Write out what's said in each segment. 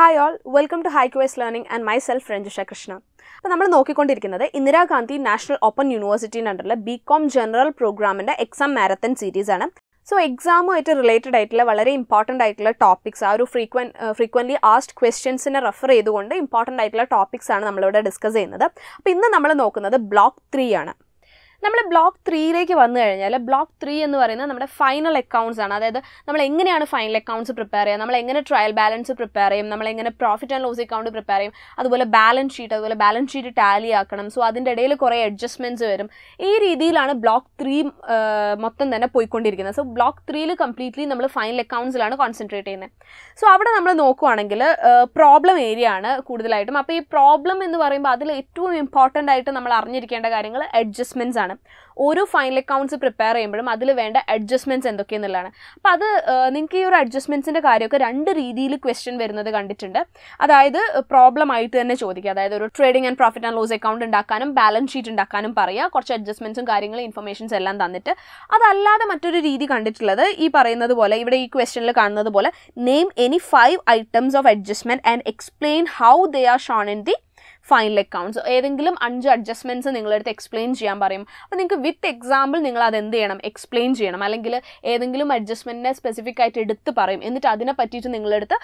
hi all welcome to high cues learning and myself Ranjusha Krishna അപ്പോൾ നമ്മൾ നോക്കിക്കൊണ്ടിരിക്കുന്നത് Indira Gandhi national open യൂണിവേഴ്സിറ്റിൻ്റെ അണ്ടറിലെ ബി കോം ജനറൽ പ്രോഗ്രാമിൻ്റെ എക്സാം മാരത്തൺ സീരീസ് ആണ് സോ എക്സാമുമായിട്ട് റിലേറ്റഡ് ആയിട്ടുള്ള വളരെ ഇമ്പോർട്ടൻ്റ് ആയിട്ടുള്ള ടോപ്പിക്സ് ആ ഒരു ഫ്രീക്വൻ ഫ്രീക്വൻ്റ്ലി ആസ്റ്റ് ക്വസ്റ്റ്യൻസിനെ റെഫർ ചെയ്തുകൊണ്ട് ഇമ്പോർട്ടൻ്റ് ആയിട്ടുള്ള ടോപ്പിക്സ് ആണ് നമ്മളിവിടെ ഡിസ്കസ് ചെയ്യുന്നത് അപ്പോൾ ഇന്ന് നമ്മൾ നോക്കുന്നത് ബ്ലോക്ക് ത്രീ ആണ് നമ്മൾ ബ്ലോക്ക് ത്രീയിലേക്ക് വന്നു കഴിഞ്ഞാൽ ബ്ലോക്ക് ത്രീ എന്ന് പറയുന്നത് നമ്മുടെ ഫൈനൽ അക്കൗണ്ട്സ് ആണ് അതായത് നമ്മൾ എങ്ങനെയാണ് ഫൈനൽ അക്കൗണ്ട്സ് പ്രിപ്പയർ ചെയ്യുക നമ്മൾ എങ്ങനെ ട്രയൽ ബാലൻസ് പ്രിപ്പയർ ചെയ്യും നമ്മൾ എങ്ങനെ profit and loss account prepare ചെയ്യും അതുപോലെ ബാലൻസ് ഷീറ്റ് അതുപോലെ ബാലൻസ് ഷീറ്റ് ടാലി ആക്കണം സോ അതിൻ്റെ ഇടയിൽ കുറേ അഡ്ജസ്റ്റ്മെൻറ്റ്സ് വരും ഈ രീതിയിലാണ് ബ്ലോക്ക് ത്രീ മൊത്തം തന്നെ പോയിക്കൊണ്ടിരിക്കുന്നത് സോ ബ്ലോക്ക് ത്രീയിൽ കംപ്ലീറ്റ്ലി നമ്മൾ ഫൈനൽ അക്കൗണ്ട്സിലാണ് കോൺസെൻട്രേറ്റ് ചെയ്യുന്നത് സോ അവിടെ നമ്മൾ നോക്കുവാണെങ്കിൽ പ്രോബ്ലം ഏരിയ ആണ് കൂടുതലായിട്ടും അപ്പോൾ ഈ പ്രോബ്ലം എന്ന് പറയുമ്പോൾ അതിൽ ഏറ്റവും ഇമ്പോർട്ടൻ്റ് ആയിട്ട് നമ്മൾ അറിഞ്ഞിരിക്കേണ്ട കാര്യങ്ങൾ അഡ്ജസ്റ്റ്മെൻറ്റ്സ് ആണ് ഓരോ ഫൈനൽ അക്കൗണ്ട്സ് പ്രിപ്പയർ ചെയ്യുമ്പോഴും അതിൽ വേണ്ട അഡ്ജസ്റ്റ്മെൻറ്റ്സ് എന്തൊക്കെയെന്നുള്ളതാണ് അപ്പോൾ അത് നിങ്ങൾക്ക് ഈ ഒരു അഡ്ജസ്റ്റ്മെൻറ്റ്സിൻ്റെ കാര്യമൊക്കെ രണ്ട് രീതിയിൽ ക്വസ്റ്റ്യൻ വരുന്നത് കണ്ടിട്ടുണ്ട് അതായത് പ്രോബ്ലം ആയിട്ട് തന്നെ ചോദിക്കുക അതായത് ഒരു trading and profit and loss account ഉണ്ടാക്കാനും ബാലൻസ് ഷീറ്റ് ഉണ്ടാക്കാനും പറയുക കുറച്ച് അഡ്ജസ്റ്റ്മെൻറ്റ്സും കാര്യങ്ങളും ഇൻഫർമേഷൻസ് എല്ലാം തന്നിട്ട് അതല്ലാതെ മറ്റൊരു രീതി കണ്ടിട്ടുള്ളത് ഈ പറയുന്നത് പോലെ ഇവിടെ ഈ ക്വസ്റ്റ്യനിൽ കാണുന്നത് പോലെ name any five items of adjustment and explain how they are shown in the final accounts ഏതെങ്കിലും അഞ്ച് അഡ്ജസ്റ്റ്മെൻറ്റ്സ് നിങ്ങളെടുത്ത് എക്സ്പ്ലെയിൻ ചെയ്യാൻ പറയും അപ്പോൾ നിങ്ങൾക്ക് വിത്ത് എക്സാമ്പിൾ നിങ്ങൾ അത് എന്ത് ചെയ്യണം എക്സ്പ്ലെയിൻ ചെയ്യണം അല്ലെങ്കിൽ ഏതെങ്കിലും അഡ്ജസ്റ്റ്മെൻറ്റിനെ സ്പെസിഫിക് ആയിട്ട് എടുത്ത് പറയും എന്നിട്ട് അതിനെ പറ്റിയിട്ട് നിങ്ങളെടുത്ത്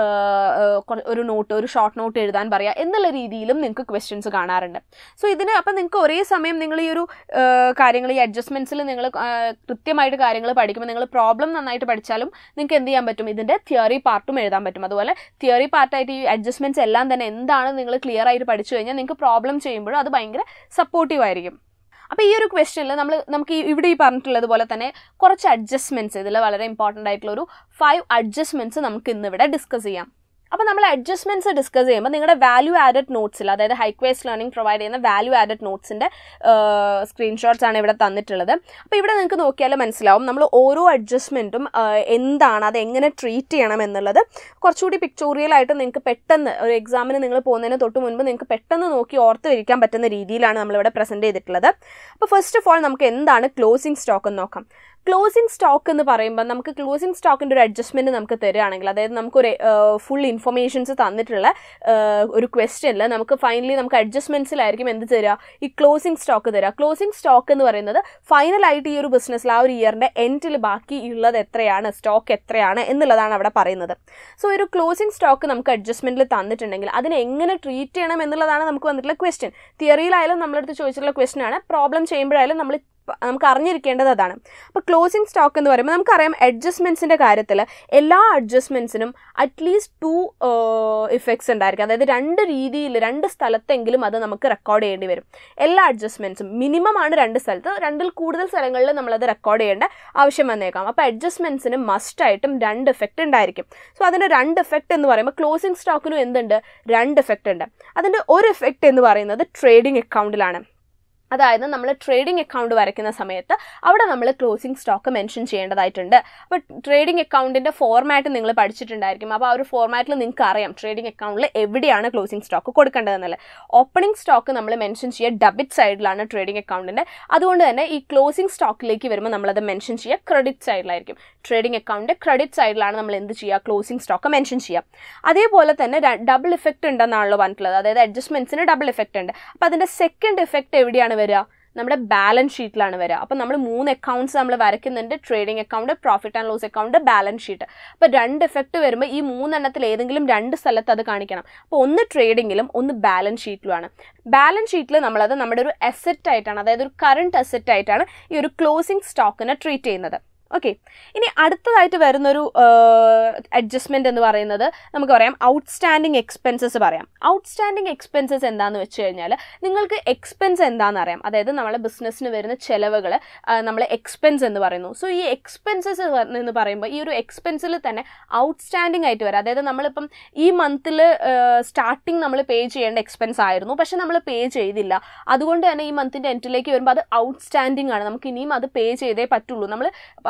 ഒരു നോട്ട് ഒരു ഷോർട്ട് നോട്ട് എഴുതാൻ പറയുക എന്നുള്ള രീതിയിലും നിങ്ങൾക്ക് ക്വസ്റ്റ്യൻസ് കാണാറുണ്ട് സോ ഇതിന് അപ്പം നിങ്ങൾക്ക് ഒരേ സമയം നിങ്ങൾ ഈ ഒരു കാര്യങ്ങൾ ഈ അഡ്ജസ്റ്റ്മെൻറ്റ്സിൽ നിങ്ങൾ കൃത്യമായിട്ട് കാര്യങ്ങൾ പഠിക്കുമ്പോൾ നിങ്ങൾ പ്രോബ്ലം നന്നായിട്ട് പഠിച്ചാലും നിങ്ങൾക്ക് എന്ത് ചെയ്യാൻ പറ്റും ഇതിൻ്റെ തിയറി പാർട്ടും എഴുതാൻ പറ്റും അതുപോലെ തിയറി പാർട്ടായിട്ട് ഈ അഡ്ജസ്റ്റ്മെൻറ്റ്സ് എല്ലാം തന്നെ എന്താണ് നിങ്ങൾ ക്ലിയർ ആയിട്ട് പഠിച്ചു കഴിഞ്ഞാൽ നിങ്ങൾക്ക് പ്രോബ്ലം ചെയ്യുമ്പോഴും അത് ഭയങ്കര സപ്പോർട്ടീവ് ആയിരിക്കും അപ്പോൾ ഈ ഒരു ക്വസ്റ്റ്യനിൽ നമ്മൾ നമുക്ക് ഇവിടെ ഈ പറഞ്ഞിട്ടുള്ളത് പോലെ തന്നെ കുറച്ച് അഡ്ജസ്റ്റ്മെൻറ്റ്സ് ഇതിൽ വളരെ ഇമ്പോർട്ടൻ്റ് ആയിട്ടുള്ള ഒരു ഫൈവ് അഡ്ജസ്റ്റ്മെൻറ്റ്സ് നമുക്ക് ഇന്നിവിടെ ഡിസ്കസ് ചെയ്യാം അപ്പോൾ നമ്മൾ അഡ്ജസ്റ്റ്മെൻറ്റ്സ് ഡിസ്കസ് ചെയ്യുമ്പോൾ നിങ്ങളുടെ വാല്യൂ ആഡഡ് നോട്ട്സിൽ അതായത് ഹൈക്വേസ് ലേണിംഗ് പ്രൊവൈഡ് ചെയ്യുന്ന വാല്യൂ ആഡഡ് നോട്ട്സിൻ്റെ സ്ക്രീൻഷോട്ട്സ് ആണ് ഇവിടെ തന്നിട്ടുള്ളത് അപ്പോൾ ഇവിടെ നിങ്ങൾക്ക് നോക്കിയാൽ മനസ്സിലാവും നമ്മൾ ഓരോ അഡ്ജസ്റ്റ്മെൻറ്റും എന്താണ് അത് എങ്ങനെ ട്രീറ്റ് ചെയ്യണം എന്നുള്ളത് കുറച്ചുകൂടി പിക്ചോറിയലായിട്ട് നിങ്ങൾക്ക് പെട്ടെന്ന് ഒരു എക്സാമിന് നിങ്ങൾ പോകുന്നതിന് തൊട്ട് മുൻപ് നിങ്ങൾക്ക് പെട്ടെന്ന് നോക്കി ഓർത്ത് വയ്ക്കാൻ പറ്റുന്ന രീതിയിലാണ് നമ്മളിവിടെ പ്രസൻറ്റ് ചെയ്തിട്ടുള്ളത് അപ്പോൾ ഫസ്റ്റ് ഓഫ് ഓൾ നമുക്ക് എന്താണ് ക്ലോസിംഗ് സ്റ്റോക്ക് എന്ന് നോക്കാം ക്ലോസിംഗ് സ്റ്റോക്ക് എന്ന് പറയുമ്പോൾ നമുക്ക് ക്ലോസിംഗ് സ്റ്റോക്കിൻ്റെ ഒരു അഡ്ജസ്റ്റ്മെൻറ്റ് നമുക്ക് തരികയാണെങ്കിൽ അതായത് നമുക്കൊരു ഫുൾ ഇൻഫർമേഷൻസ് തന്നിട്ടുള്ള ഒരു ക്വസ്റ്റ്യനിൽ നമുക്ക് ഫൈനലി നമുക്ക് അഡ്ജസ്റ്റ്മെൻറ്റ്സിലായിരിക്കും എന്ത് തരിക ഈ ക്ലോസിംഗ് സ്റ്റോക്ക് തരിക ക്ലോസിംഗ് സ്റ്റോക്ക് എന്ന് പറയുന്നത് ഫൈനലായിട്ട് ഈ ഒരു ബിസിനസ്സിൽ ആ ഒരു ഇയറിൻ്റെ എൻഡിൽ ബാക്കി ഉള്ളത് എത്രയാണ് സ്റ്റോക്ക് എത്രയാണ് എന്നുള്ളതാണ് അവിടെ പറയുന്നത് സോ ഒരു ക്ലോസിംഗ് സ്റ്റോക്ക് നമുക്ക് അഡ്ജസ്റ്റ്മെൻറ്റിൽ തന്നിട്ടുണ്ടെങ്കിൽ അതിനെ എങ്ങനെ ട്രീറ്റ് ചെയ്യണം എന്നുള്ളതാണ് നമുക്ക് വന്നിട്ടുള്ള ക്വസ്റ്റ്യൻ തിയറിയിലായാലും നമ്മളടുത്ത് ചോദിച്ചിട്ടുള്ള ക്വസ്റ്റ്യൻ ആണ് പ്രോബ്ലം ചെയ്യുമ്പോഴായാലും നമ്മൾ നമുക്ക് അറിഞ്ഞിരിക്കേണ്ടത് അതാണ് അപ്പോൾ ക്ലോസിംഗ് സ്റ്റോക്ക് എന്ന് പറയുമ്പോൾ നമുക്കറിയാം അഡ്ജസ്റ്റ്മെൻറ്റ്സിൻ്റെ കാര്യത്തിൽ എല്ലാ അഡ്ജസ്റ്റ്മെൻറ്റ്സിനും അറ്റ്ലീസ്റ്റ് ടു ഇഫക്ട്സ് ഉണ്ടായിരിക്കും അതായത് രണ്ട് രീതിയിൽ രണ്ട് സ്ഥലത്തെങ്കിലും അത് നമുക്ക് റെക്കോർഡ് ചെയ്യേണ്ടി വരും എല്ലാ അഡ്ജസ്റ്റ്മെൻറ്റ്സും മിനിമം ആണ് രണ്ട് സ്ഥലത്ത് രണ്ടിൽ കൂടുതൽ സ്ഥലങ്ങളിൽ നമ്മളത് റെക്കോർഡ് ചെയ്യേണ്ട ആവശ്യം വന്നേക്കാം അപ്പോൾ അഡ്ജസ്റ്റ്മെൻറ്റ്സിന് മസ്റ്റായിട്ടും രണ്ട് എഫക്റ്റ് ഉണ്ടായിരിക്കും സോ അതിന് രണ്ട് എഫക്റ്റ് എന്ന് പറയുമ്പോൾ ക്ലോസിംഗ് സ്റ്റോക്കിനും എന്തുണ്ട് രണ്ട് എഫക്റ്റ് ഉണ്ട് അതിൻ്റെ ഒരു എഫക്റ്റ് എന്ന് പറയുന്നത് ട്രേഡിംഗ് അക്കൗണ്ടിലാണ് അതായത് നമ്മൾ ട്രേഡിംഗ് അക്കൗണ്ട് വരയ്ക്കുന്ന സമയത്ത് അവിടെ നമ്മൾ ക്ലോസിംഗ് സ്റ്റോക്ക് മെൻഷൻ ചെയ്യേണ്ടതായിട്ടുണ്ട് അപ്പോൾ ട്രേഡിംഗ് അക്കൗണ്ടിൻ്റെ ഫോർമാറ്റ് നിങ്ങൾ പഠിച്ചിട്ടുണ്ടായിരിക്കും അപ്പോൾ ആ ഒരു ഫോർമാറ്റിൽ നിങ്ങൾക്ക് അറിയാം ട്രേഡിംഗ് അക്കൗണ്ടിൽ എവിടെയാണ് ക്ലോസിംഗ് സ്റ്റോക്ക് കൊടുക്കേണ്ടതെന്നുള്ളത് ഓപ്പണിംഗ് സ്റ്റോക്ക് നമ്മൾ മെൻഷൻ ചെയ്യുക ഡെബിറ്റ് സൈഡിലാണ് ട്രേഡിംഗ് അക്കൗണ്ടിൻ്റെ അതുകൊണ്ട് തന്നെ ഈ ക്ലോസിംഗ് സ്റ്റോക്കിലേക്ക് വരുമ്പോൾ നമ്മളത് മെൻഷൻ ചെയ്യുക ക്രെഡിറ്റ് സൈഡിലായിരിക്കും ട്രേഡിംഗ് അക്കൗണ്ട് ക്രെഡിറ്റ് സൈഡിലാണ് നമ്മൾ എന്ത് ചെയ്യുക ക്ലോസിംഗ് സ്റ്റോക്ക് മെൻഷൻ ചെയ്യുക അതേപോലെ തന്നെ ഡബിൾ ഇഫക്റ്റ് ഉണ്ടെന്നാണല്ലോ പറഞ്ഞിട്ടുള്ളത് അതായത് അഡ്ജസ്റ്റ്മെൻറ്റ്സിന് ഡബിൾ ഇഫക്റ്റ് ഉണ്ട് അപ്പോൾ അതിൻ്റെ സെക്കൻഡ് ഇഫക്റ്റ് എവിടെയാണ് വരിക നമ്മുടെ ബാലൻസ് ഷീറ്റിലാണ് വരിക അപ്പോൾ നമ്മൾ മൂന്ന് അക്കൗണ്ട്സ് നമ്മൾ വരയ്ക്കുന്നുണ്ട് trading account profit and loss account balance sheet അപ്പോൾ രണ്ട് എഫക്റ്റ് വരുമ്പോൾ ഈ മൂന്നെണ്ണത്തിൽ ഏതെങ്കിലും രണ്ട് സ്ഥലത്ത് അത് കാണിക്കണം അപ്പോൾ ഒന്ന് ട്രേഡിങ്ങിലും ഒന്ന് ബാലൻസ് ഷീറ്റിലുമാണ് ബാലൻസ് ഷീറ്റിൽ നമ്മളത് നമ്മുടെ ഒരു അസെറ്റ് ആയിട്ടാണ് അതായത് ഒരു കറണ്ട് അസെറ്റ് ആയിട്ടാണ് ഈ ഒരു ക്ലോസിംഗ് സ്റ്റോക്കിനെ ട്രീറ്റ് ചെയ്യുന്നത് ഓക്കെ ഇനി അടുത്തതായിട്ട് വരുന്നൊരു അഡ്ജസ്റ്റ്മെൻറ്റ് എന്ന് പറയുന്നത് നമുക്ക് പറയാം ഔട്ട്സ്റ്റാൻഡിങ് എക്സ്പെൻസസ് പറയാം ഔട്ട്സ്റ്റാൻഡിങ് എക്സ്പെൻസസ് എന്താണെന്ന് വെച്ച് കഴിഞ്ഞാൽ നിങ്ങൾക്ക് എക്സ്പെൻസ് എന്താണെന്ന് അറിയാം അതായത് നമ്മളെ ബിസിനസ്സിന് വരുന്ന ചിലവുകൾ നമ്മൾ എക്സ്പെൻസ് എന്ന് പറയുന്നു സോ ഈ എക്സ്പെൻസസ് എന്ന് പറയുമ്പോൾ ഈ ഒരു എക്സ്പെൻസിൽ തന്നെ ഔട്ട്സ്റ്റാൻഡിങ് ആയിട്ട് വരാം അതായത് നമ്മളിപ്പം ഈ മന്തിൽ സ്റ്റാർട്ടിങ് നമ്മൾ പേ ചെയ്യേണ്ട എക്സ്പെൻസ് ആയിരുന്നു പക്ഷെ നമ്മൾ പേ ചെയ്തില്ല അതുകൊണ്ട് തന്നെ ഈ മന്തിൻ്റെ എൻഡിലേക്ക് വരുമ്പോൾ അത് ഔട്ട്സ്റ്റാൻഡിങ് ആണ് നമുക്ക് ഇനിയും അത് പേ ചെയ്തേ പറ്റുള്ളൂ നമ്മൾ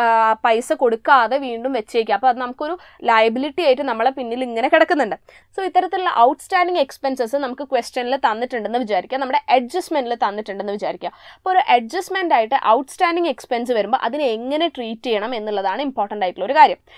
പൈസ കൊടുക്കാതെ വീണ്ടും വെച്ചേക്കുക അപ്പോൾ അത് നമുക്കൊരു ലയബിലിറ്റി ആയിട്ട് നമ്മളെ പിന്നിൽ ഇങ്ങനെ കിടക്കുന്നുണ്ട് സോ ഇത്തരത്തിലുള്ള ഔട്ട്സ്റ്റാൻഡിങ് എക്സ്പെൻസസ് നമുക്ക് ക്വസ്റ്റനിൽ തന്നിട്ടുണ്ടെന്ന് വിചാരിക്കുക നമ്മുടെ അഡ്ജസ്റ്റ്മെൻറ്റിൽ തന്നിട്ടുണ്ടെന്ന് വിചാരിക്കുക അപ്പോൾ ഒരു അഡ്ജസ്റ്റ്മെൻ്റ് ആയിട്ട് ഔട്ട്സ്റ്റാൻഡിങ് എക്സ്പെൻസ് വരുമ്പോൾ അതിനെ എങ്ങനെ ട്രീറ്റ് ചെയ്യണം എന്നുള്ളതാണ് ഇമ്പോർട്ടൻ്റ് ആയിട്ടുള്ള ഒരു കാര്യം സോ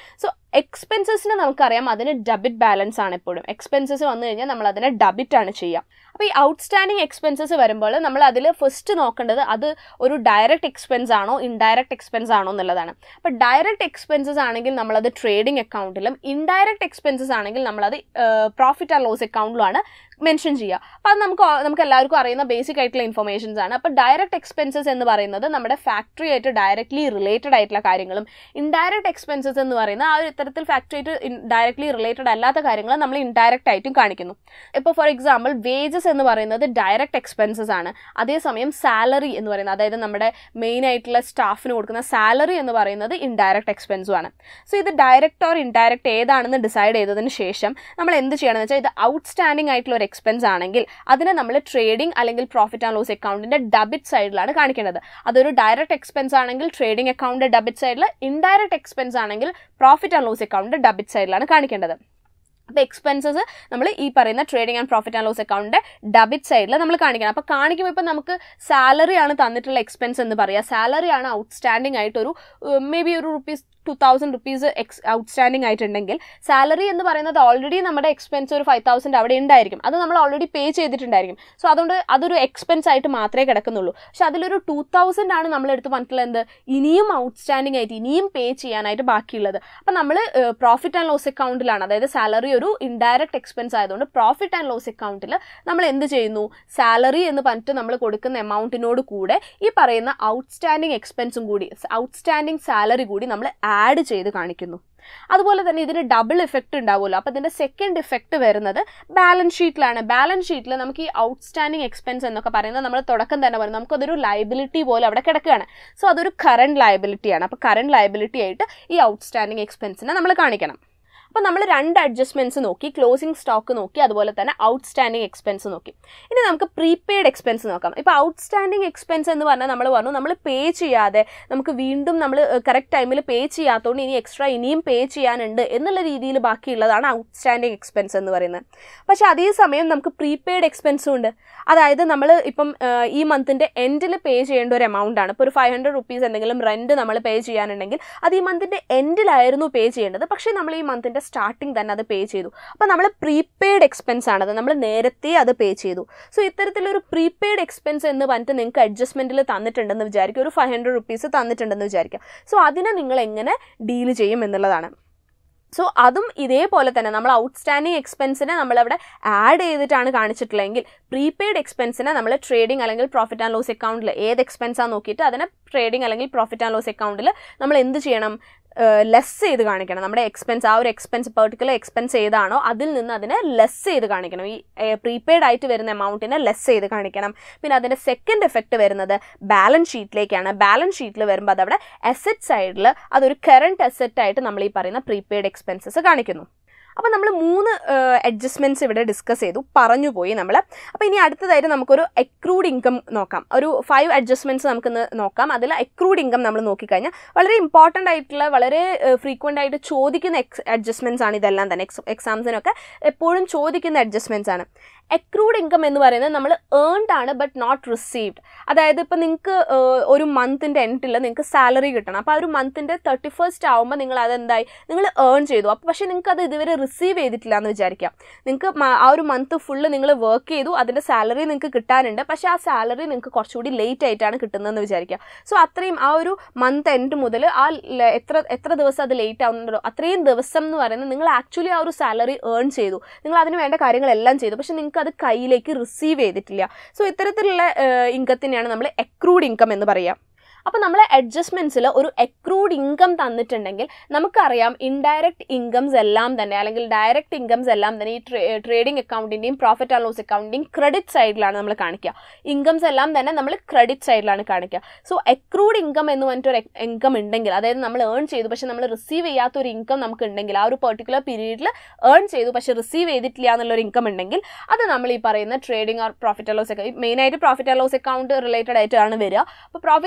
എക്സ്പെൻസസിന് നമുക്കറിയാം അതിന് ഡെബിറ്റ് ബാലൻസ് ആണ് എപ്പോഴും എക്സ്പെൻസസ് വന്നു കഴിഞ്ഞാൽ നമ്മൾ അതിനെ ഡെബിറ്റ് ആണ് ചെയ്യുക അപ്പോൾ ഈ ഔട്ട്സ്റ്റാൻഡിങ് എക്സ്പെൻസസ് വരുമ്പോൾ നമ്മൾ അതിൽ ഫസ്റ്റ് നോക്കേണ്ടത് അത് ഒരു ഡയറക്റ്റ് എക്സ്പെൻസ് ആണോ ഇൻഡയറക്റ്റ് എക്സ്പെൻസ് ആണോ എന്നുള്ളതാണ് അപ്പോൾ ഡയറക്റ്റ് എക്സ്പെൻസസ് ആണെങ്കിൽ നമ്മളത് ട്രേഡിംഗ് അക്കൗണ്ടിലും ഇൻഡയറക്റ്റ് എക്സ്പെൻസസ് ആണെങ്കിൽ നമ്മളത് പ്രോഫിറ്റ് ആൻഡ് ലോസ് അക്കൗണ്ടിലുമാണ് മെൻഷൻ ചെയ്യുക അപ്പോൾ അത് നമുക്ക് നമുക്ക് എല്ലാവർക്കും അറിയുന്ന ബേസിക് ആയിട്ടുള്ള ഇൻഫർമേഷൻസ് ആണ് അപ്പോൾ ഡയറക്റ്റ് എക്സ്പെൻസസ് എന്ന് പറയുന്നത് നമ്മുടെ ഫാക്ടറി ആയിട്ട് ഡയറക്റ്റ്ലി റിലേറ്റഡ് ആയിട്ടുള്ള കാര്യങ്ങളും ഇൻഡയറക്റ്റ് എക്സ്പെൻസസ് എന്ന് പറയുന്ന ആ ഒരു ഇത്തരത്തിൽ ഫാക്ടറി ആയിട്ട് ഡയറക്റ്റ്ലി റിലേറ്റഡ് അല്ലാത്ത കാര്യങ്ങൾ നമ്മൾ ഇൻഡയറക്റ്റ് ആയിട്ടും കാണിക്കുന്നു ഇപ്പോൾ ഫോർ എക്സാമ്പിൾ വേജസ് എന്ന് പറയുന്നത് ഡയറക്റ്റ് എക്സ്പെൻസസ് ആണ് അതേസമയം സാലറി എന്ന് പറയുന്നത് അതായത് നമ്മുടെ മെയിൻ ആയിട്ടുള്ള സ്റ്റാഫിന് കൊടുക്കുന്ന സാലറി എന്ന് പറയുന്നത് ഇൻഡയറക്റ്റ് എക്സ്പെൻസും ആണ് സോ ഇത് ഡയറക്റ്റ് ഓർ ഇൻഡയറക്റ്റ് ഏതാണെന്ന് ഡിസൈഡ് ചെയ്തതിന് ശേഷം നമ്മൾ എന്ത് ചെയ്യണമെന്ന് വെച്ചാൽ ഇത് ഔട്ട്സ്റ്റാൻഡിംഗ് ആയിട്ടുള്ള ഒരു എക്സ്പെൻസ് ആണെങ്കിൽ അതിനെ നമ്മൾ ട്രേഡിംഗ് അല്ലെങ്കിൽ പ്രോഫിറ്റ് ആൻഡ് ലോസ് അക്കൗണ്ടിന്റെ ഡെബിറ്റ് സൈഡിലാണ് കാണിക്കേണ്ടത് അതൊരു ഡയറക്റ്റ് എക്സ്പെൻസ് ആണെങ്കിൽ ട്രേഡിംഗ് അക്കൗണ്ട് ഡെബിറ്റ് സൈഡിൽ ഇൻഡയറക്റ്റ് എക്സ്പെൻസ് ആണെങ്കിൽ profit and loss account debit സൈഡിലാണ് കാണിക്കേണ്ടത് അപ്പോൾ എക്സ്പെൻസസ് നമ്മൾ ഈ പറയുന്ന trading and profit and loss അക്കൗണ്ടിൻ്റെ ഡെബിറ്റ് സൈഡിൽ നമ്മൾ കാണിക്കണം അപ്പോൾ കാണിക്കുമ്പോൾ ഇപ്പോൾ നമുക്ക് സാലറി ആണ് തന്നിട്ടുള്ള എക്സ്പെൻസ് എന്ന് പറയുക സാലറി ആണ് ഔട്ട്സ്റ്റാൻഡിംഗ് ആയിട്ടൊരു മേ ബി ഒരു rupees two thousand rupees X outstanding ആയിട്ടുണ്ടെങ്കിൽ സാലറി എന്ന് പറയുന്നത് ഓൾറെഡി നമ്മുടെ എക്സ്പെൻസ് ഒരു ഫൈവ് തൗസൻഡ് അവിടെ ഉണ്ടായിരിക്കും അത് നമ്മൾ ഓൾറെഡി പേ ചെയ്തിട്ടുണ്ടായിരിക്കും സോ അതുകൊണ്ട് അതൊരു എക്സ്പെൻസ് ആയിട്ട് മാത്രമേ കിടക്കുന്നുള്ളൂ പക്ഷെ അതിലൊരു ടു തൗസൻഡ് ആണ് നമ്മളെടുത്ത് പറഞ്ഞിട്ടുള്ള എന്ത് ഇനിയും ഔട്ട്സ്റ്റാൻഡിംഗ് ആയിട്ട് ഇനിയും പേ ചെയ്യാനായിട്ട് ബാക്കിയുള്ളത് അപ്പം നമ്മൾ പ്രോഫിറ്റ് ആൻഡ് ലോസ് അക്കൗണ്ടിലാണ് അതായത് സാലറി ഒരു ഇൻഡയറക്റ്റ് എക്സ്പെൻസ് ആയതുകൊണ്ട് പ്രോഫിറ്റ് ആൻഡ് ലോസ് അക്കൗണ്ടിൽ നമ്മൾ എന്ത് ചെയ്യുന്നു സാലറി എന്ന് പറഞ്ഞിട്ട് നമ്മൾ കൊടുക്കുന്ന എമൗണ്ടിനോട് കൂടെ ഈ പറയുന്ന ഔട്ട്സ്റ്റാൻഡിംഗ് എക്സ്പെൻസും കൂടി ഔട്ട്സ്റ്റാൻഡിംഗ് സാലറി കൂടി നമ്മൾ ആഡ് ചെയ്ത് കാണിക്കുന്നു അതുപോലെ തന്നെ ഇതിന് ഡബിൾ ഇഫക്റ്റ് ഉണ്ടാവുമല്ലോ അപ്പോൾ ഇതിൻ്റെ സെക്കൻഡ് ഇഫക്റ്റ് വരുന്നത് ബാലൻസ് ഷീറ്റിലാണ് ബാലൻസ് ഷീറ്റിൽ നമുക്ക് ഈ ഔട്ട്സ്റ്റാൻഡിങ് എക്സ്പെൻസ് എന്നൊക്കെ പറയുന്നത് നമ്മൾ തുടക്കം തന്നെ പറയും നമുക്കതൊരു ലയബിലിറ്റി പോലെ അവിടെ കിടക്കുകയാണ് സോ അതൊരു കറണ്ട് ലയബിലിറ്റിയാണ് അപ്പോൾ കറണ്ട് ലയബിലിറ്റി ആയിട്ട് ഈ ഔട്ട്സ്റ്റാൻഡിങ് എക്സ്പെൻസിനെ നമ്മൾ കാണിക്കണം അപ്പോൾ നമ്മൾ രണ്ട് അഡ്ജസ്റ്റ്മെൻറ്റ്സ് നോക്കി ക്ലോസിംഗ് സ്റ്റോക്ക് നോക്കി അതുപോലെ തന്നെ ഔട്ട്സ്റ്റാൻഡിങ് എക്സ്പെൻസ് നോക്കി ഇനി നമുക്ക് പ്രീപെയ്ഡ് എക്സ്പെൻസ് നോക്കാം ഇപ്പോൾ ഔട്ട്സ്റ്റാൻഡിങ് എക്സ്പെൻസ് എന്ന് പറഞ്ഞാൽ നമ്മൾ പറഞ്ഞു നമ്മൾ പേ ചെയ്യാതെ നമുക്ക് വീണ്ടും നമ്മൾ കറക്റ്റ് ടൈമിൽ പേ ചെയ്യാത്തതുകൊണ്ട് ഇനി എക്സ്ട്രാ ഇനിയും പേ ചെയ്യാനുണ്ട് എന്നുള്ള രീതിയിൽ ബാക്കിയുള്ളതാണ് ഔട്ട്സ്റ്റാൻഡിങ് എക്സ്പെൻസ് എന്ന് പറയുന്നത് പക്ഷേ അതേസമയം നമുക്ക് പ്രീപെയ്ഡ് എക്സ്പെൻസും ഉണ്ട് അതായത് നമ്മൾ ഇപ്പം ഈ മന്തിൻ്റെ എൻഡിൽ പേ ചെയ്യേണ്ട ഒരു എമൗണ്ട് ആണ് ഇപ്പോൾ ഒരു ഫൈവ് ഹൺഡ്രഡ് റുപ്പീസ് എന്തെങ്കിലും റെൻറ്റ് നമ്മൾ പേ ചെയ്യാനുണ്ടെങ്കിൽ അത് ഈ മന്തിൻ്റെ എൻഡിലായിരുന്നു പേ ചെയ്യേണ്ടത് പക്ഷേ നമ്മൾ ഈ മന്തിൻ്റെ സ്റ്റാർട്ടിങ് തന്നെ അത് പേ ചെയ്തു അപ്പോൾ നമ്മൾ പ്രീപെയ്ഡ് എക്സ്പെൻസ് ആണത് നമ്മൾ നേരത്തെ അത് പേ ചെയ്തു സോ ഇത്തരത്തിലൊരു പ്രീപെയ്ഡ് എക്സ്പെൻസ് എന്ന് പറഞ്ഞിട്ട് നിങ്ങൾക്ക് അഡ്ജസ്റ്റ്മെൻറ്റിൽ തന്നിട്ടുണ്ടെന്ന് വിചാരിക്കുക ഒരു ഫൈവ് ഹൺഡ്രഡ് റുപ്പീസ് തന്നിട്ടുണ്ടെന്ന് വിചാരിക്കുക സോ അതിനെ നിങ്ങൾ എങ്ങനെ ഡീൽ ചെയ്യും എന്നുള്ളതാണ് സോ അതും ഇതേപോലെ തന്നെ നമ്മൾ ഔട്ട്സ്റ്റാൻഡിങ് എക്സ്പെൻസിനെ നമ്മളവിടെ ആഡ് ചെയ്തിട്ടാണ് കാണിച്ചിട്ടുള്ളതെങ്കിൽ പ്രീപെയ്ഡ് എക്സ്പെൻസിനെ നമ്മൾ ട്രേഡിംഗ് അല്ലെങ്കിൽ പ്രോഫിറ്റ് ആൻഡ് ലോസ് അക്കൗണ്ടിൽ ഏത് എക്സ്പെൻസാണ് നോക്കിയിട്ട് അതിനെ ട്രേഡിംഗ് അല്ലെങ്കിൽ പ്രോഫിറ്റ് ആൻഡ് ലോസ് അക്കൗണ്ടിൽ നമ്മൾ എന്ത് ചെയ്യണം ലെസ് ചെയ്ത് കാണിക്കണം നമ്മുടെ എക്സ്പെൻസ് ആ ഒരു എക്സ്പെൻസ് പെർട്ടിക്കുലർ എക്സ്പെൻസ് ഏതാണോ അതിൽ നിന്ന് അതിനെ ലെസ് ചെയ്ത് കാണിക്കണം ഈ പ്രീപെയ്ഡ് ആയിട്ട് വരുന്ന എമൗണ്ടിനെ ലെസ് ചെയ്ത് കാണിക്കണം പിന്നെ അതിൻ്റെ സെക്കൻഡ് എഫക്റ്റ് വരുന്നത് ബാലൻസ് ഷീറ്റിലേക്കാണ് ബാലൻസ് ഷീറ്റിൽ വരുമ്പോൾ അതവിടെ അസറ്റ് സൈഡിൽ അതൊരു കറണ്ട് അസറ്റ് ആയിട്ട് നമ്മൾ ഈ പറയുന്ന പ്രീപെയ്ഡ് എക്സ്പെൻസസ് കാണിക്കുന്നു അപ്പോൾ നമ്മൾ മൂന്ന് അഡ്ജസ്റ്റ്മെൻറ്റ്സ് ഇവിടെ ഡിസ്കസ് ചെയ്തു പറഞ്ഞു പോയി നമ്മൾ അപ്പോൾ ഇനി അടുത്തതായിട്ട് നമുക്കൊരു എക്രൂഡ് ഇൻകം നോക്കാം ഒരു ഫൈവ് അഡ്ജസ്റ്റ്മെൻറ്റ്സ് നമുക്കിന്ന് നോക്കാം അതിൽ എക്രൂഡ് ഇൻകം നമ്മൾ നോക്കിക്കഴിഞ്ഞാൽ വളരെ ഇമ്പോർട്ടൻ്റ് ആയിട്ടുള്ള വളരെ ഫ്രീക്വൻ്റ് ആയിട്ട് ചോദിക്കുന്ന എക്സ് അഡ്ജസ്റ്റ്മെൻറ്റ്സ് ആണ് ഇതെല്ലാം തന്നെ എക്സ് എക്സാംസിനൊക്കെ എപ്പോഴും ചോദിക്കുന്ന അഡ്ജസ്റ്റ്മെൻറ്റ്സ് ആണ് എക്രൂഡ് ഇൻകം എന്ന് പറയുന്നത് നമ്മൾ ഏൺഡ് ആണ് ബട്ട് നോട്ട് റിസീവ്ഡ് അതായത് ഇപ്പോൾ നിങ്ങൾക്ക് ഒരു മന്തിൻ്റെ എൻഡിൽ നിങ്ങൾക്ക് സാലറി കിട്ടണം അപ്പോൾ ആ ഒരു മന്തിൻ്റെ തേർട്ടി ഫസ്റ്റ് ആകുമ്പോൾ നിങ്ങൾ അതെന്തായി നിങ്ങൾ ഏൺ ചെയ്തു അപ്പോൾ പക്ഷേ നിങ്ങൾക്ക് അത് ഇതുവരെ റിസീവ് ചെയ്തിട്ടില്ല എന്ന് വിചാരിക്കാം നിങ്ങൾക്ക് ആ ഒരു മന്ത് ഫുള്ള് നിങ്ങൾ വർക്ക് ചെയ്തു അതിൻ്റെ സാലറി നിങ്ങൾക്ക് കിട്ടാനുണ്ട് പക്ഷേ ആ സാലറി നിങ്ങൾക്ക് കുറച്ചുകൂടി ലേറ്റ് ആയിട്ടാണ് കിട്ടുന്നതെന്ന് വിചാരിക്കുക സോ അത്രയും ആ ഒരു മന്ത് എൻഡ് മുതൽ ആ എത്ര എത്ര ദിവസം അത് ലേറ്റ് ആവുന്നുണ്ടോ അത്രയും ദിവസം എന്ന് പറയുന്നത് നിങ്ങൾ ആക്ച്വലി ആ ഒരു സാലറി ഏൺ ചെയ്തു നിങ്ങൾ അതിന് വേണ്ട കാര്യങ്ങളെല്ലാം ചെയ്തു പക്ഷേ നിങ്ങൾക്ക് അത് കയ്യിലേക്ക് റിസീവ് ചെയ്തിട്ടില്ല സോ ഇത്തരത്തിലുള്ള ഇൻകത്തിനെയാണ് നമ്മൾ എക്രൂഡ് ഇൻകം എന്ന് പറയുക അപ്പോൾ നമ്മളെ അഡ്ജസ്റ്റ്മെൻറ്റ്സിൽ ഒരു എക്രൂഡ് ഇൻകം തന്നിട്ടുണ്ടെങ്കിൽ നമുക്കറിയാം ഇൻഡയറക്റ്റ് ഇൻകംസ് എല്ലാം തന്നെ അല്ലെങ്കിൽ ഡയറക്റ്റ് ഇൻകംസ് എല്ലാം തന്നെ ഈ ട്രേഡിംഗ് അക്കൗണ്ടിൻ്റെയും പ്രോഫിറ്റ് ആൻഡ് ലോസ് അക്കൗണ്ടിൻ്റെയും ക്രെഡിറ്റ് സൈഡിലാണ് നമ്മൾ കാണിക്കുക ഇൻകംസ് എല്ലാം തന്നെ നമ്മൾ ക്രെഡിറ്റ് സൈഡിലാണ് കാണിക്കുക സോ എക്രൂഡ് ഇൻകം എന്ന് പറഞ്ഞിട്ടൊരു ഇൻകം ഉണ്ടെങ്കിൽ അതായത് നമ്മൾ ഏൺ ചെയ്തു പക്ഷേ നമ്മൾ റിസീവ് ചെയ്യാത്ത ഒരു ഇൻകം നമുക്ക് ഉണ്ടെങ്കിൽ ആ ഒരു പെർട്ടിക്കുലർ പീരീഡിൽ ഏൺ ചെയ്തു പക്ഷേ റിസീവ് ചെയ്തിട്ടില്ല എന്നുള്ളൊരു ഇൻകം ഉണ്ടെങ്കിൽ അത് നമ്മൾ ഈ പറയുന്ന trading or profit and loss account മെയിനായിട്ട് profit and loss account related ആയിട്ടാണ് വരിക അപ്പോൾ പ്രോഫിറ്റ് ആൻഡ് ലോസ്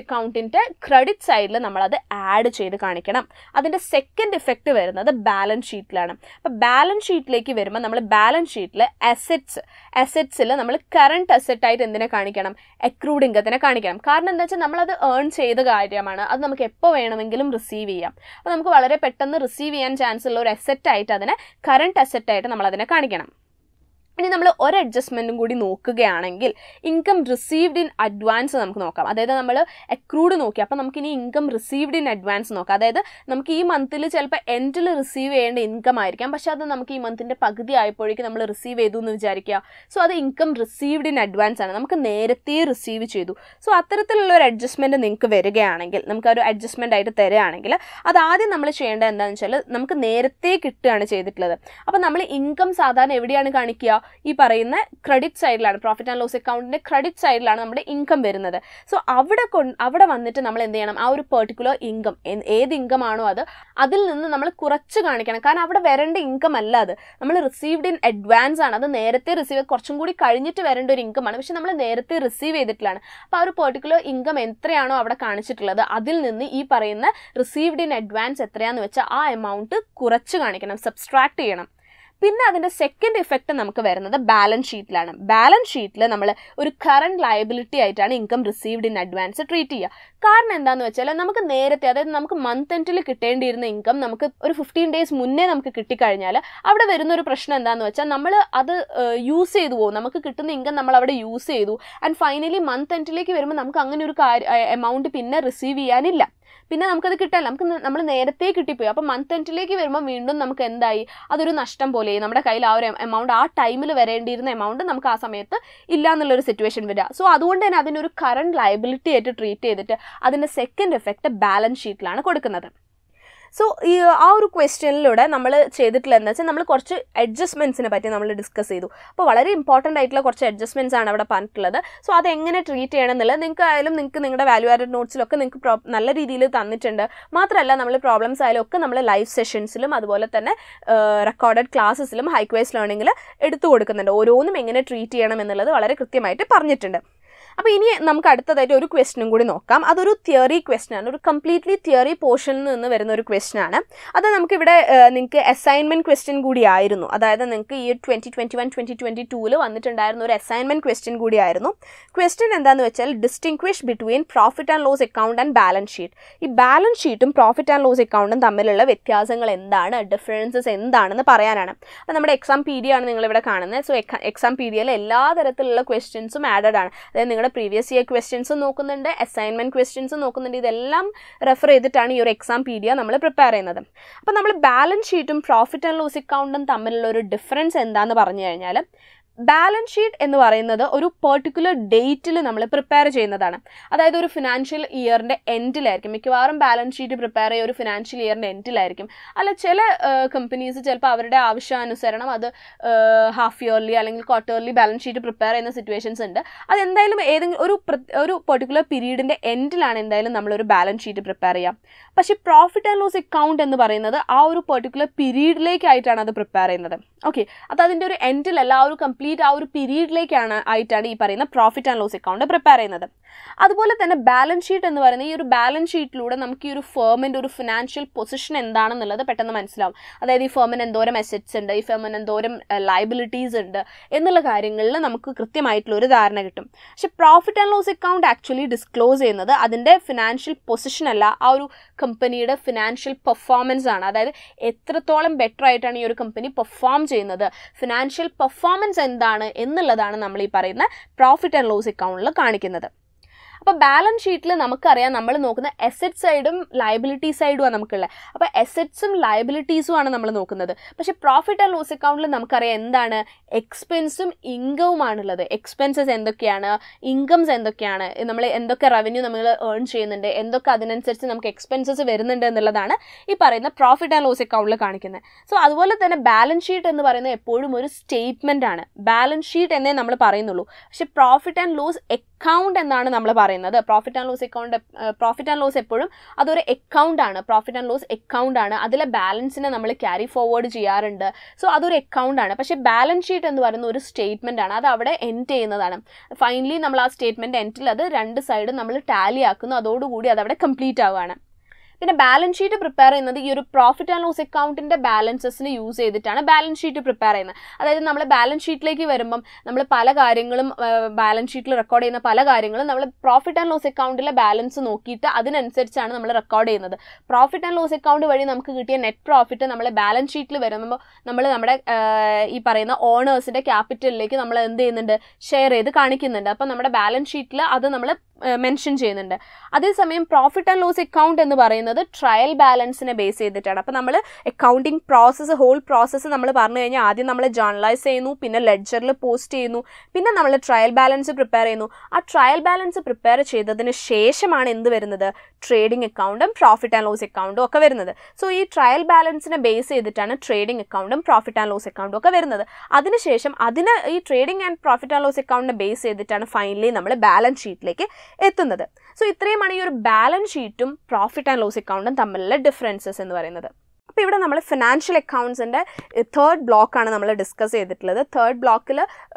അക്കൗണ്ടിൻ്റെ ക്രെഡിറ്റ് സൈഡിൽ നമ്മളത് ആഡ് ചെയ്ത് കാണിക്കണം അതിൻ്റെ സെക്കൻഡ് ഇഫക്റ്റ് വരുന്നത് ബാലൻസ് ഷീറ്റിലാണ് അപ്പോൾ ബാലൻസ് ഷീറ്റിലേക്ക് വരുമ്പോൾ നമ്മൾ ബാലൻസ് ഷീറ്റിൽ അസെറ്റ്സ് അസെറ്റ്സിൽ നമ്മൾ കറണ്ട് അസെറ്റായിട്ട് എന്തിനെ കാണിക്കണം അക്രൂഡ് ഇൻകത്തിനെ കാണിക്കണം കാരണം എന്താ വെച്ചാൽ നമ്മളത് ഏൺ ചെയ്ത കാര്യമാണ് അത് നമുക്ക് എപ്പോൾ വേണമെങ്കിലും റിസീവ് ചെയ്യാം അപ്പോൾ നമുക്ക് വളരെ പെട്ടെന്ന് റിസീവ് ചെയ്യാൻ ചാൻസ് ഉള്ള ഒരു അസെറ്റായിട്ട് അതിനെ കറണ്ട് അസെറ്റായിട്ട് നമ്മൾ അതിനെ കാണിക്കണം ഇനി നമ്മൾ ഒരു അഡ്ജസ്റ്റ്മെൻറ്റും കൂടി നോക്കുകയാണെങ്കിൽ ഇൻകം റിസീവ്ഡ് ഇൻ അഡ്വാൻസ് നമുക്ക് നോക്കാം അതായത് നമ്മൾ അക്രൂഡ് നോക്കി അപ്പോൾ നമുക്ക് ഇനി ഇൻകം റിസീവ്ഡ് ഇൻ അഡ്വാൻസ് നോക്കാം അതായത് നമുക്ക് ഈ മന്തിൽ ചിലപ്പോൾ എൻഡിൽ റിസീവ് ചെയ്യേണ്ട ഇൻകം ആയിരിക്കാം പക്ഷേ അത് നമുക്ക് ഈ മന്തിൻ്റെ പകുതി ആയപ്പോഴേക്കും നമ്മൾ റിസീവ് ചെയ്തു എന്ന് വിചാരിക്കുക സോ അത് ഇൻകം റിസീവ്ഡ് ഇൻ അഡ്വാൻസ് ആണ് നമുക്ക് നേരത്തെ റിസീവ് ചെയ്തു സോ അത്തരത്തിലുള്ള ഒരു അഡ്ജസ്റ്റ്മെൻറ്റ് നിങ്ങൾക്ക് വരികയാണെങ്കിൽ നമുക്ക് ഒരു അഡ്ജസ്റ്റ്മെൻ്റ് ആയിട്ട് തരികയാണെങ്കിൽ അത് ആദ്യം നമ്മൾ ചെയ്യേണ്ടത് എന്താണെന്ന് വെച്ചാൽ നമുക്ക് നേരത്തെ കിട്ടുകയാണ് ചെയ്തിട്ടുള്ളത് അപ്പോൾ നമ്മൾ ഇൻകം സാധാരണ എവിടെയാണ് കാണിക്കുക ഈ പറയുന്ന ക്രെഡിറ്റ് സൈഡിലാണ് പ്രോഫിറ്റ് ആൻഡ് ലോസ് അക്കൗണ്ടിൻ്റെ ക്രെഡിറ്റ് സൈഡിലാണ് നമ്മുടെ ഇൻകം വരുന്നത് സോ അവിടെ കൊണ്ട് അവിടെ വന്നിട്ട് നമ്മൾ എന്ത് ചെയ്യണം ആ ഒരു പെർട്ടിക്കുലർ ഇൻകം ഏത് ഇൻകം ആണോ അത് അതിൽ നിന്ന് നമ്മൾ കുറച്ച് കാണിക്കണം കാരണം അവിടെ വരേണ്ട ഇൻകം അല്ല അത് നമ്മൾ റിസീവ്ഡ് ഇൻ അഡ്വാൻസ് ആണ് അത് നേരത്തെ റിസീവ് കുറച്ചും കൂടി കഴിഞ്ഞിട്ട് വരേണ്ട ഒരു ഇൻകം ആണ് പക്ഷെ നമ്മൾ നേരത്തെ റിസീവ് ചെയ്തിട്ടുള്ളതാണ് അപ്പോൾ ആ ഒരു പെർട്ടിക്കുലർ ഇൻകം എത്രയാണോ അവിടെ കാണിച്ചിട്ടുള്ളത് അതിൽ നിന്ന് ഈ പറയുന്ന റിസീവ്ഡ് ഇൻ അഡ്വാൻസ് എത്രയാണെന്ന് വെച്ചാൽ ആ എമൗണ്ട് കുറച്ച് കാണിക്കണം സബ്സ്ട്രാക്ട് ചെയ്യണം പിന്നെ അതിൻ്റെ സെക്കൻഡ് ഇഫക്റ്റ് നമുക്ക് വരുന്നത് ബാലൻസ് ഷീറ്റിലാണ് ബാലൻസ് ഷീറ്റിൽ നമ്മൾ ഒരു കറണ്ട് ലയബിലിറ്റി ആയിട്ടാണ് income received in advance treat ചെയ്യുക കാരണം എന്താണെന്ന് വെച്ചാൽ നമുക്ക് നേരത്തെ അതായത് നമുക്ക് മന്ത് എൻഡിൽ കിട്ടേണ്ടിയിരുന്ന ഇൻകം നമുക്ക് ഒരു ഫിഫ്റ്റീൻ ഡേയ്സ് മുന്നേ നമുക്ക് കിട്ടിക്കഴിഞ്ഞാൽ അവിടെ വരുന്ന ഒരു പ്രശ്നം എന്താണെന്ന് വെച്ചാൽ നമ്മൾ അത് യൂസ് ചെയ്തു പോകും നമുക്ക് കിട്ടുന്ന ഇൻകം നമ്മൾ അവിടെ യൂസ് ചെയ്തു ആൻഡ് ഫൈനലി മന്ത് എൻഡിലേക്ക് വരുമ്പോൾ നമുക്ക് അങ്ങനെ ഒരു എമൗണ്ട് പിന്നെ റിസീവ് ചെയ്യാനില്ല പിന്നെ നമുക്കത് കിട്ടാനില്ല നമുക്ക് നമ്മൾ നേരത്തെ കിട്ടിപ്പോയി അപ്പോൾ മന്ത് എൻഡിലേക്ക് വരുമ്പോൾ വീണ്ടും നമുക്ക് എന്തായി അതൊരു നഷ്ടം പോലെ നമ്മുടെ കയ്യിൽ ആ ഒരു എമൗണ്ട് ആ ടൈമിൽ വരേണ്ടിയിരുന്ന എമൗണ്ട് നമുക്ക് ആ സമയത്ത് ഇല്ല എന്നുള്ളൊരു സിറ്റുവേഷൻ വരിക സോ അതുകൊണ്ട് തന്നെ അതിനൊരു കറണ്ട് ലയബിലിറ്റി ആയിട്ട് ട്രീറ്റ് ചെയ്തിട്ട് അതിൻ്റെ സെക്കൻഡ് എഫക്റ്റ് ബാലൻസ് ഷീറ്റിലാണ് കൊടുക്കുന്നത് സോ ഈ ആ ഒരു ക്വസ്റ്റ്യനിലൂടെ നമ്മൾ ചെയ്തിട്ടുള്ള എന്താ വെച്ചാൽ നമ്മൾ കുറച്ച് അഡ്ജസ്റ്റ്മെൻറ്റ്സിനെ പറ്റി നമ്മൾ ഡിസ്കസ് ചെയ്തു അപ്പോൾ വളരെ ഇമ്പോർട്ടൻ്റ് ആയിട്ടുള്ള കുറച്ച് അഡ്ജസ്റ്റ്മെൻറ്റ്സ് ആണ് അവിടെ പറഞ്ഞിട്ടുള്ളത് സോ അത് എങ്ങനെ ട്രീറ്റ് ചെയ്യണം എന്നുള്ളത് നിങ്ങൾക്ക് ആയാലും നിങ്ങൾക്ക് നിങ്ങളുടെ വാല്യൂ ആഡഡ് നോട്ട്സിലൊക്കെ നിങ്ങൾക്ക് പ്രോ നല്ല രീതിയിൽ തന്നിട്ടുണ്ട് മാത്രമല്ല നമ്മൾ പ്രോബ്ലംസ് ആയാലും ഒക്കെ നമ്മൾ ലൈവ് സെഷൻസിലും അതുപോലെ തന്നെ റെക്കോർഡഡ് ക്ലാസ്സസിലും ഹൈക്വേസ് ലേണിംഗിൽ എടുത്തു കൊടുക്കുന്നുണ്ട് ഓരോന്നും എങ്ങനെ ട്രീറ്റ് ചെയ്യണം എന്നുള്ളത് വളരെ കൃത്യമായിട്ട് പറഞ്ഞിട്ടുണ്ട് അപ്പോൾ ഇനി നമുക്ക് അടുത്തതായിട്ട് ഒരു ക്വസ്റ്റനും കൂടി നോക്കാം അതൊരു തിയറി ക്വസ്റ്റൻ ആണ് ഒരു കംപ്ലീറ്റ്ലി തിയറി പോർഷനിൽ നിന്ന് വരുന്ന ഒരു ക്വസ്റ്റൻ ആണ് അത് നമുക്കിവിടെ നിങ്ങൾക്ക് അസൈൻമെൻറ്റ് ക്വസ്റ്റ്യൻ കൂടി ആയിരുന്നു അതായത് നിങ്ങൾക്ക് ഈ twenty twenty one twenty twenty ടൂവിൽ വന്നിട്ടുണ്ടായിരുന്ന ഒരു അസൈൻമെൻറ്റ് ക്വസ്റ്റ്യൻ കൂടി ആയിരുന്നു ക്വസ്റ്റ്യൻ എന്താണെന്ന് വെച്ചാൽ distinguish between profit and loss account and balance sheet ഈ ബാലൻസ് ഷീറ്റും പ്രോഫിറ്റ് ആൻഡ് ലോസ് അക്കൗണ്ടും തമ്മിലുള്ള വ്യത്യാസങ്ങൾ എന്താണ് ഡിഫറൻസസ് എന്താണെന്ന് പറയാനാണ് അപ്പോൾ നമ്മുടെ എക്സാം പി ഡി ആണ് നിങ്ങളിവിടെ കാണുന്നത് സോ എക്സാം പി ഡിയിൽ എല്ലാ തരത്തിലുള്ള ക്വസ്റ്റ്യൻസും ആഡഡ് ആണ് അതായത് നിങ്ങളുടെ പ്രീവിയസ് ഇയർ ക്വസ്റ്റ്യൻസും നോക്കുന്നുണ്ട് അസൈൻമെൻറ്റ് ക്വസ്റ്റ്യൻസും നോക്കുന്നുണ്ട് ഇതെല്ലാം റെഫർ ചെയ്തിട്ടാണ് ഈ ഒരു എക്സാം പി ഡി നമ്മൾ പ്രിപ്പയർ ചെയ്യുന്നത് അപ്പോൾ നമ്മൾ ബാലൻസ് ഷീറ്റും പ്രോഫിറ്റ് ആൻഡ് ലോസ് അക്കൗണ്ടും തമ്മിലുള്ള ഒരു ഡിഫറൻസ് എന്താണെന്ന് പറഞ്ഞു കഴിഞ്ഞാൽ ബാലൻസ് ഷീറ്റ് എന്ന് പറയുന്നത് ഒരു പെർട്ടിക്കുലർ ഡേറ്റിൽ നമ്മൾ പ്രിപ്പയർ ചെയ്യുന്നതാണ് അതായത് ഒരു ഫിനാൻഷ്യൽ ഇയറിൻ്റെ എൻഡിലായിരിക്കും മിക്കവാറും ബാലൻസ് ഷീറ്റ് പ്രിപ്പയർ ചെയ്യുക ഒരു ഫിനാൻഷ്യൽ ഇയറിൻ്റെ എൻഡിലായിരിക്കും അല്ല ചില കമ്പനീസ് ചിലപ്പോൾ അവരുടെ ആവശ്യാനുസരണം അത് ഹാഫ് ഇയർലി അല്ലെങ്കിൽ ക്വാർട്ടർലി ബാലൻസ് ഷീറ്റ് പ്രിപ്പയർ ചെയ്യുന്ന സിറ്റുവേഷൻസ് ഉണ്ട് അതെന്തായാലും ഏതെങ്കിലും ഒരു ഒരു പെർട്ടിക്കുലർ പീരീഡിൻ്റെ എൻഡിലാണ് എന്തായാലും നമ്മളൊരു ബാലൻസ് ഷീറ്റ് പ്രിപ്പയർ ചെയ്യുക പക്ഷേ പ്രോഫിറ്റ് ആൻഡ് ലോസ് അക്കൗണ്ട് എന്ന് പറയുന്നത് ആ ഒരു പെർട്ടിക്കുലർ പീരീഡിലേക്കായിട്ടാണ് അത് പ്രിപ്പയർ ചെയ്യുന്നത് ഓക്കെ അത് അതിൻ്റെ ഒരു എൻഡിലല്ല ആ ഒരു കംപ്ലീറ്റ് ആ ഒരു പീരീഡിലേക്കാണ് ആയിട്ടാണ് ഈ പറയുന്ന profit and loss account prepare ചെയ്യുന്നത് അതുപോലെ തന്നെ ബാലൻസ് ഷീറ്റ് എന്ന് പറയുന്നത് ഈ ഒരു ബാലൻസ് ഷീറ്റിലൂടെ നമുക്ക് ഈ ഒരു ഫേമിൻ്റെ ഒരു ഫിനാൻഷ്യൽ പൊസിഷൻ എന്താണെന്നുള്ളത് പെട്ടെന്ന് മനസ്സിലാവും അതായത് ഈ ഫേമിന് എന്തോരം അസറ്റ്സ് ഉണ്ട് ഈ ഫേമിന് എന്തോരം ലയബിലിറ്റീസ് ഉണ്ട് എന്നുള്ള കാര്യങ്ങളിൽ നമുക്ക് കൃത്യമായിട്ടുള്ള ഒരു ധാരണ കിട്ടും പക്ഷെ profit and loss account actually disclose ചെയ്യുന്നത് അതിൻ്റെ ഫിനാൻഷ്യൽ പൊസിഷൻ അല്ല ആ ഒരു കമ്പനിയുടെ ഫിനാൻഷ്യൽ പെർഫോമൻസ് ആണ് അതായത് എത്രത്തോളം ബെറ്റർ ആയിട്ടാണ് ഈ ഒരു കമ്പനി പെർഫോം ചെയ്യുന്നത് ഫിനാൻഷ്യൽ പെർഫോമൻസ് എന്താണ് എന്നുള്ളതാണ് നമ്മൾ ഈ പറയുന്ന പ്രോഫിറ്റ് ആൻഡ് ലോസ് അക്കൗണ്ടിൽ കാണിക്കുന്നത് അപ്പോൾ ബാലൻസ് ഷീറ്റിൽ നമുക്കറിയാം നമ്മൾ നോക്കുന്ന എസറ്റ് സൈഡും ലയബിലിറ്റി സൈഡുമാണ് നമുക്കുള്ളത് അപ്പോൾ എസറ്റ്സും ലയബിലിറ്റീസും ആണ് നമ്മൾ നോക്കുന്നത് പക്ഷേ പ്രോഫിറ്റ് ആൻഡ് ലോസ് അക്കൗണ്ടിൽ നമുക്കറിയാം എന്താണ് എക്സ്പെൻസും ഇൻകവുമാണുള്ളത് എക്സ്പെൻസസ് എന്തൊക്കെയാണ് ഇൻകംസ് എന്തൊക്കെയാണ് നമ്മൾ എന്തൊക്കെ റവന്യൂ നമ്മൾ ഏൺ ചെയ്യുന്നുണ്ട് എന്തൊക്കെ അതിനനുസരിച്ച് നമുക്ക് എക്സ്പെൻസസ് വരുന്നുണ്ട് എന്നുള്ളതാണ് ഈ പറയുന്ന പ്രോഫിറ്റ് ആൻഡ് ലോസ് അക്കൗണ്ടിൽ കാണിക്കുന്നത് സോ അതുപോലെ തന്നെ ബാലൻസ് ഷീറ്റ് എന്ന് പറയുന്നത് എപ്പോഴും ഒരു സ്റ്റേറ്റ്മെൻ്റ് ആണ് ബാലൻസ് ഷീറ്റ് എന്നേ നമ്മൾ പറയുന്നുള്ളൂ പക്ഷേ പ്രോഫിറ്റ് ആൻഡ് ലോസ് അക്കൗണ്ട് എന്നാണ് നമ്മൾ പറയുന്നത് profit and loss account profit and loss എപ്പോഴും അതൊരു അക്കൗണ്ട് ആണ് പ്രോഫിറ്റ് ആൻഡ് ലോസ് അക്കൗണ്ട് ആണ് അതിലെ ബാലൻസിനെ നമ്മൾ ക്യാരി ഫോർവേഡ് ചെയ്യാറുണ്ട് സോ അതൊരു അക്കൗണ്ട് ആണ് പക്ഷേ ബാലൻസ് ഷീറ്റ് എന്ന് പറയുന്ന ഒരു സ്റ്റേറ്റ്മെന്റ് ആണ് അത് അവിടെ എൻഡ് ചെയ്യുന്നതാണ് ഫൈനലി നമ്മൾ ആ സ്റ്റേറ്റ്മെന്റ് എൻഡിൽ അത് രണ്ട് സൈഡും നമ്മൾ ടാലി ആക്കുന്നു അതോടുകൂടി അത് അവിടെ കംപ്ലീറ്റ് ആവുകയാണ് പിന്നെ ബാലൻസ് ഷീറ്റ് പ്രിപ്പയർ ചെയ്യുന്നത് ഈ ഒരു പ്രോഫിറ്റ് ആൻഡ് ലോസ് അക്കൗണ്ടിന്റെ ബാലൻസസിന് യൂസ് ചെയ്തിട്ടാണ് ബാലൻസ് ഷീറ്റ് പ്രിപ്പയർ ചെയ്യുന്നത് അതായത് നമ്മൾ ബാലൻസ് ഷീറ്റിലേക്ക് വരുമ്പം നമ്മൾ പല കാര്യങ്ങളും ബാലൻസ് ഷീറ്റിൽ റെക്കോർഡ് ചെയ്യുന്ന പല കാര്യങ്ങളും നമ്മൾ പ്രോഫിറ്റ് ആൻഡ് ലോസ് അക്കൗണ്ടിലെ ബാലൻസ് നോക്കിയിട്ട് അതിനനുസരിച്ചാണ് നമ്മൾ റെക്കോർഡ് ചെയ്യുന്നത് പ്രോഫിറ്റ് ആൻഡ് ലോസ് അക്കൗണ്ട് വഴി നമുക്ക് കിട്ടിയ നെറ്റ് പ്രോഫിറ്റ് നമ്മൾ ബാലൻസ് ഷീറ്റിൽ വരുമ്പോൾ നമ്മൾ നമ്മുടെ ഈ പറയുന്ന ഓണേഴ്സിന്റെ ക്യാപിറ്റലിലേക്ക് നമ്മൾ എന്ത് ചെയ്യുന്നുണ്ട് ഷെയർ ചെയ്ത് കാണിക്കുന്നുണ്ട് അപ്പം നമ്മുടെ ബാലൻസ് ഷീറ്റിൽ അത് നമ്മൾ മെൻഷൻ ചെയ്യുന്നുണ്ട് അതേസമയം പ്രോഫിറ്റ് ആൻഡ് ലോസ് അക്കൗണ്ട് എന്ന് പറയുന്നത് ട്രയൽ ബാലൻസിനെ ബേസ് ചെയ്തിട്ടാണ് അപ്പോൾ നമ്മൾ അക്കൗണ്ടിങ് പ്രോസസ്സ് ഹോൾ പ്രോസസ്സ് നമ്മൾ പറഞ്ഞു കഴിഞ്ഞാൽ ആദ്യം നമ്മൾ ജേർണലൈസ് ചെയ്യുന്നു പിന്നെ ലെഡ്ജറിൽ പോസ്റ്റ് ചെയ്യുന്നു പിന്നെ നമ്മൾ ട്രയൽ ബാലൻസ് പ്രിപ്പയർ ചെയ്യുന്നു ആ ട്രയൽ ബാലൻസ് പ്രിപ്പയർ ചെയ്തതിന് ശേഷമാണ് എന്ത് വരുന്നത് ട്രേഡിംഗ് അക്കൗണ്ടും പ്രോഫിറ്റ് ആൻഡ് ലോസ് അക്കൗണ്ടും ഒക്കെ വരുന്നത് സോ ഈ ട്രയൽ ബാലൻസിനെ ബേസ് ചെയ്തിട്ടാണ് ട്രേഡിംഗ് അക്കൗണ്ടും പ്രോഫിറ്റ് ആൻഡ് ലോസ് അക്കൗണ്ടും ഒക്കെ വരുന്നത് അതിനുശേഷം അതിന് ഈ trading and profit and loss അക്കൗണ്ടിനെ ബേസ് ചെയ്തിട്ടാണ് ഫൈനലി നമ്മൾ ബാലൻസ് ഷീറ്റിലേക്ക് എത്തുന്നത് സോ ഇത്രയുമാണ് ഈ ഒരു ബാലൻസ് ഷീറ്റും പ്രോഫിറ്റ് ആൻഡ് ലോസ് അക്കൗണ്ടും തമ്മിലുള്ള ഡിഫറൻസസ് എന്ന് പറയുന്നത് അപ്പോൾ ഇവിടെ നമ്മൾ ഫിനാൻഷ്യൽ അക്കൗണ്ട്സിൻ്റെ തേർഡ് ബ്ലോക്കാണ് നമ്മൾ ഡിസ്കസ് ചെയ്തിട്ടുള്ളത് തേർഡ് ബ്ലോക്കിൽ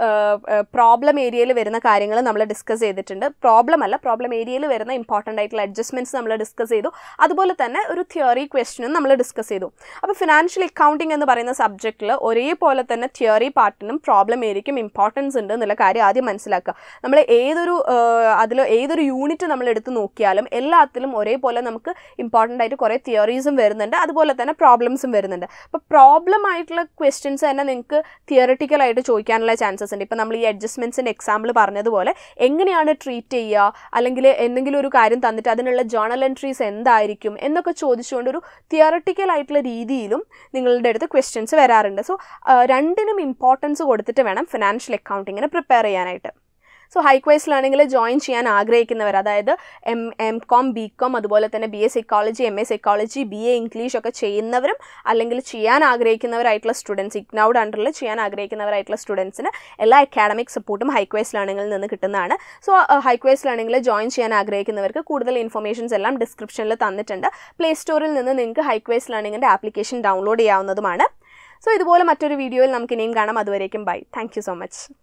പ്രോബ്ലം ഏരിയയിൽ വരുന്ന കാര്യങ്ങൾ നമ്മൾ ഡിസ്കസ് ചെയ്തിട്ടുണ്ട് പ്രോബ്ലം അല്ല പ്രോബ്ലം ഏരിയയിൽ വരുന്ന ഇമ്പോർട്ടൻ്റ് ആയിട്ടുള്ള അഡ്ജസ്റ്റ്മെൻറ്റ്സ് നമ്മൾ ഡിസ്കസ് ചെയ്തു അതുപോലെ തന്നെ ഒരു തിയറി ക്വസ്റ്റ്യനും നമ്മൾ ഡിസ്കസ് ചെയ്തു അപ്പോൾ ഫിനാൻഷ്യൽ അക്കൗണ്ടിങ് എന്ന് പറയുന്ന സബ്ജക്റ്റിൽ ഒരേപോലെ തന്നെ തിയറി പാർട്ടിനും പ്രോബ്ലം ഏരിയയ്ക്കും ഇമ്പോർട്ടൻസ് ഉണ്ട് എന്നുള്ള കാര്യം ആദ്യം മനസ്സിലാക്കുക നമ്മൾ ഏതൊരു അതിൽ ഏതൊരു യൂണിറ്റ് നമ്മൾ എടുത്ത് നോക്കിയാലും എല്ലാത്തിലും ഒരേപോലെ നമുക്ക് ഇമ്പോർട്ടൻ്റ് ആയിട്ട് കുറേ തിയറീസും വരുന്നുണ്ട് അതുപോലെ തന്നെ പ്രോബ്ലംസും വരുന്നുണ്ട് അപ്പോൾ പ്രോബ്ലം ആയിട്ടുള്ള ക്വസ്റ്റ്യൻസ് തന്നെ നിങ്ങൾക്ക് തിയറട്ടിക്കലായിട്ട് ചോദിക്കാനുള്ള ചാൻസസ് ഉണ്ട് ഇപ്പോൾ നമ്മൾ ഈ അഡ്ജസ്റ്റ്മെൻറ്റ്സിൻ്റെ എക്സാമ്പിൾ പറഞ്ഞതുപോലെ എങ്ങനെയാണ് ട്രീറ്റ് ചെയ്യുക അല്ലെങ്കിൽ എന്തെങ്കിലും ഒരു കാര്യം തന്നിട്ട് അതിനുള്ള ജേണൽ എൻട്രീസ് എന്തായിരിക്കും എന്നൊക്കെ ചോദിച്ചുകൊണ്ട് ഒരു തിയറട്ടിക്കൽ ആയിട്ടുള്ള രീതിയിലും നിങ്ങളുടെ അടുത്ത് ക്വസ്റ്റ്യൻസ് വരാറുണ്ട് സോ രണ്ടിനും ഇമ്പോർട്ടൻസ് കൊടുത്തിട്ട് വേണം ഫിനാൻഷ്യൽ അക്കൗണ്ടിങ്ങിന് പ്രിപ്പയർ ചെയ്യാനായിട്ട് സോ ഹൈക്വൈസ് ലേണിംഗിൽ ജോയിൻ ചെയ്യാൻ ആഗ്രഹിക്കുന്നവർ അതായത് M M com B com അതുപോലെ തന്നെ B A psychology M A psychology B A English ഒക്കെ ചെയ്യുന്നവരും അല്ലെങ്കിൽ ചെയ്യാൻ ആഗ്രഹിക്കുന്നവരായിട്ടുള്ള സ്റ്റുഡൻസ് ഇഗ്നൗഡ് അണ്ടറിൽ ചെയ്യാൻ ആഗ്രഹിക്കുന്നവരായിട്ടുള്ള സ്റ്റുഡൻസിന് എല്ലാ അക്കാഡമിക് സപ്പോർട്ടും ഹൈക്വൈസ് ലേണിംഗിൽ നിന്ന് കിട്ടുന്നതാണ് സോ ഹൈക്വൈസ് ലേണിംഗിൽ ജോയിൻ ചെയ്യാൻ ആഗ്രഹിക്കുന്നവർക്ക് കൂടുതൽ ഇൻഫർമേഷൻസ് എല്ലാം ഡിസ്ക്രിപ്ഷനിൽ തന്നിട്ടുണ്ട് പ്ലേ സ്റ്റോറിൽ നിന്ന് നിങ്ങൾക്ക് ഹൈക്വൈസ് ലേണിംഗിൻ്റെ ആപ്ലിക്കേഷൻ ഡൗൺലോഡ് ചെയ്യാവുന്നതുമാണ് സോ ഇതുപോലെ മറ്റൊരു വീഡിയോയിൽ നമുക്ക് ഇനിയും കാണാം അതുവരേക്കും ബൈ താങ്ക് സോ മച്ച്